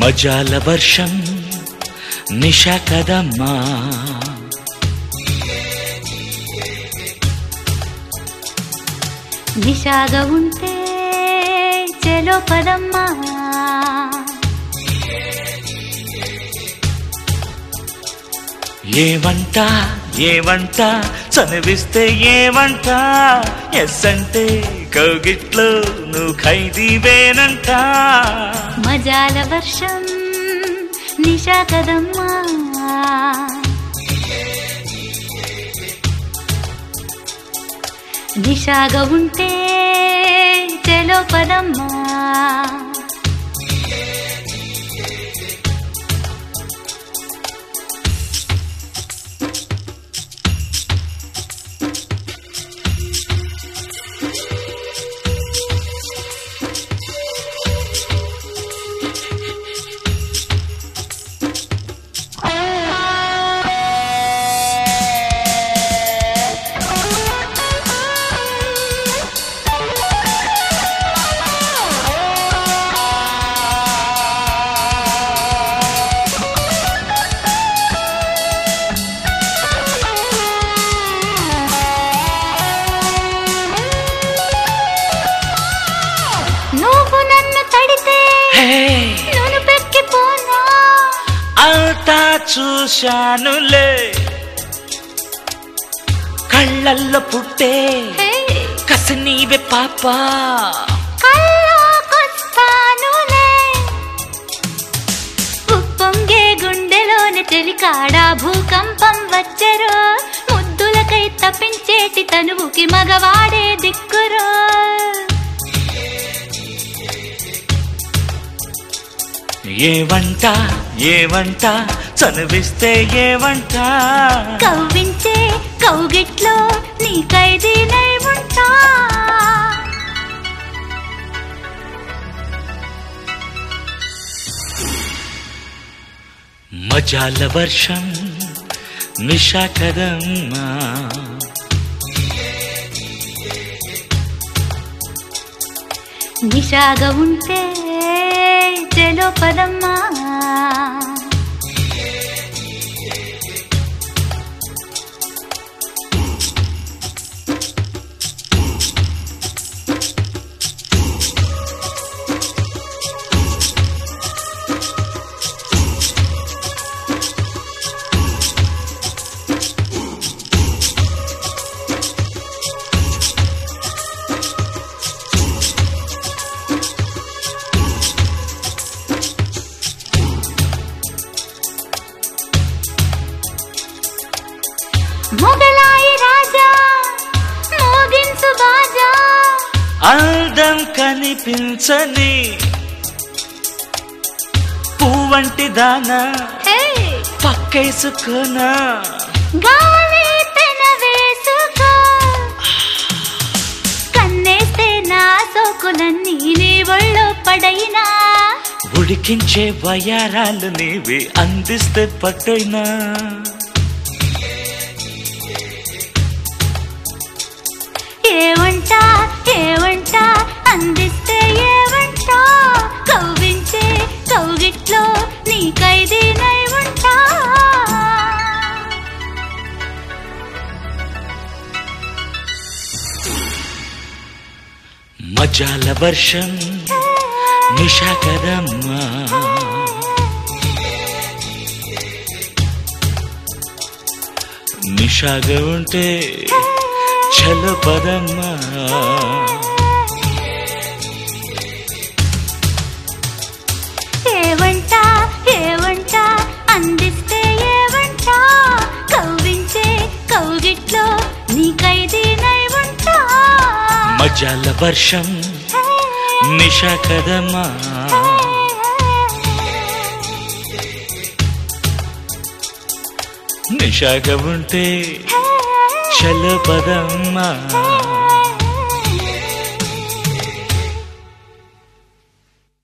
మజాల వర్షం నిష కదమ్మా నిషాగా ఉంటే చెలో పదమ్మా ఏమంట ఏమంట చనివిస్తే ఏమంట ఎస్ అంటే కౌగిట్లో నువ్వు ఖైదీవేనంట మజాల వర్షం నిషా కదమ్మా నిషాగా ఉంటే చెలో పదమ్మా నువ్వు నన్ను తడితే హే నన్ను పెక్కిపోనా అంతా చూశానులే కళ్ళల్లో పుట్టే హే, కసి నీవే పాపా కల్లోకొస్తానులే. ఉప్పొంగే గుండెలోని చెలికాడ భూకంపం వచ్చరో ముద్దులకై తప్పించేటి తనువుకి మగవాడే దిక్కురో ఏవంట ఏవంట చనివిస్తే ఏవంట కవ్వించే కౌగిట్లో నీ ఖైదీనై ఉంటా మజాల వర్షం నిషా కదమ్మా నిషాగా ఉంటే చెలో పదమ్మా మొగలాయి రాజా మోగించు బాజా అందం కనిపించని పువ్వంటి దానా హే పక్కేసుకోనా గాలి పెన వేసుకో కన్నేస్తే నా సోకులన్నీ నీ ఒళ్ళో పడైనా ఉడికించే వయారాలు నీవి అందిస్తే పట్టైనా ఏవంట ఏవంట అందిస్తే ఏవంట కవ్వించే కౌగిట్లో నీ ఖైదీనై ఉంటా మజాల వర్షం నిషా కదమ్మా నిషాగా ఉంటే చల పదమ్మా ఏవంట ఏవంట అందిస్తే ఏవంట కవ్వించే కౌగిట్లో నీ ఖైదీనై ఉంటా మజాల వర్షం నిషా కదమ్మా నిషాగా ఉంటే చల పదమ్మా